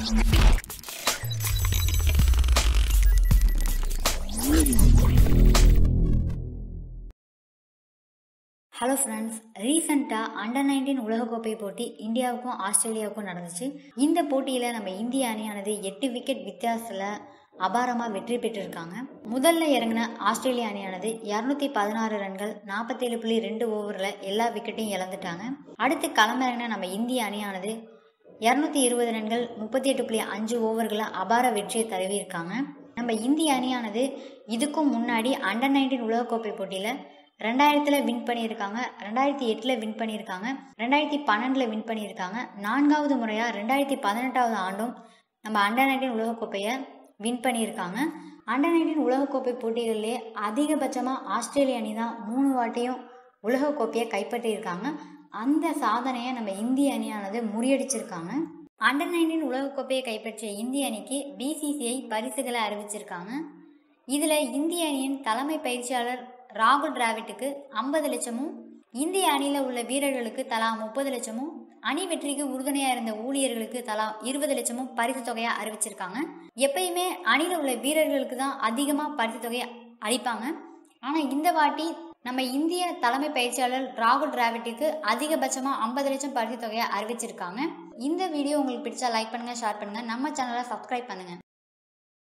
hello friends ரீசெண்டாக under nineteen உலகக்கோப்பை போட்டி இந்தியாவுக்கும் ஆஸ்திரேலியாவுக்கும் நடந்துச்சு இந்த போட்டியில் நம்ம இந்திய அணியானது எட்டு விக்கெட் வித்தியாசத்தில் அபாரமாக வெற்றி பெற்றிருக்காங்க முதல்ல இறங்கின ஆஸ்திரேலிய அணியானது இரநூத்தி பதினாறு ரன்கள் நாற்பத்தேழு புள்ளி ரெண்டு ஓவரில் எல்லா விக்கெட்டையும் இழந்துட்டாங்க அடுத்து களமிறங்கின நம்ம இந்திய அணியானது இரநூத்தி இருபது ரன்கள் முப்பத்தி எட்டு புள்ளி அஞ்சு ஓவர்களில் அபார வெற்றியை தழுவியிருக்காங்க நம்ம இந்திய அணியானது இதுக்கும் முன்னாடி அண்டர் நைன்டீன் உலகக்கோப்பை போட்டியில் ரெண்டாயிரத்தில் வின் பண்ணியிருக்காங்க ரெண்டாயிரத்தி எட்டில் வின் பண்ணியிருக்காங்க ரெண்டாயிரத்தி பன்னெண்டில் வின் பண்ணியிருக்காங்க நான்காவது முறையாக ரெண்டாயிரத்தி பதினெட்டாவது ஆண்டும் நம்ம அண்டர் நைன்டீன் உலகக்கோப்பையை வின் பண்ணியிருக்காங்க அண்டர் நைன்டீன் உலகக்கோப்பை போட்டிகளிலே அதிகபட்சமாக ஆஸ்திரேலிய அணி தான் மூணு வாட்டியும் உலகக்கோப்பையை கைப்பற்றியிருக்காங்க அந்த சாதனையை நம்ம இந்திய அணியானது முறியடிச்சிருக்காங்க அண்டர் நைன்டீன் உலகக்கோப்பையை கைப்பற்றிய இந்திய அணிக்கு பிசிசிஐ பரிசுகளை அறிவிச்சிருக்காங்க இதில் இந்திய அணியின் தலைமை பயிற்சியாளர் ராகுல் டிராவிட்டுக்கு ஐம்பது லட்சமும் இந்திய அணியில் உள்ள வீரர்களுக்கு தலா முப்பது லட்சமும் அணி வெற்றிக்கு உறுதுணையாக இருந்த ஊழியர்களுக்கு தலா இருபது லட்சமும் பரிசு தொகையாக அறிவிச்சிருக்காங்க எப்பயுமே அணியில் உள்ள வீரர்களுக்கு தான் அதிகமாக பரிசு தொகையை அளிப்பாங்க ஆனால் இந்த வாட்டி நம்ம இந்திய தலைமை பயிற்சியாளர் ராகுல் டிராவிட்டுக்கு அதிகபட்சமாக ஐம்பது லட்சம் பரிசு தொகையை அறிவிச்சிருக்காங்க இந்த வீடியோ உங்களுக்கு பிடிச்சா லைக் பண்ணுங்கள் ஷேர் பண்ணுங்கள் நம்ம சேனலை சப்ஸ்கிரைப் பண்ணுங்கள்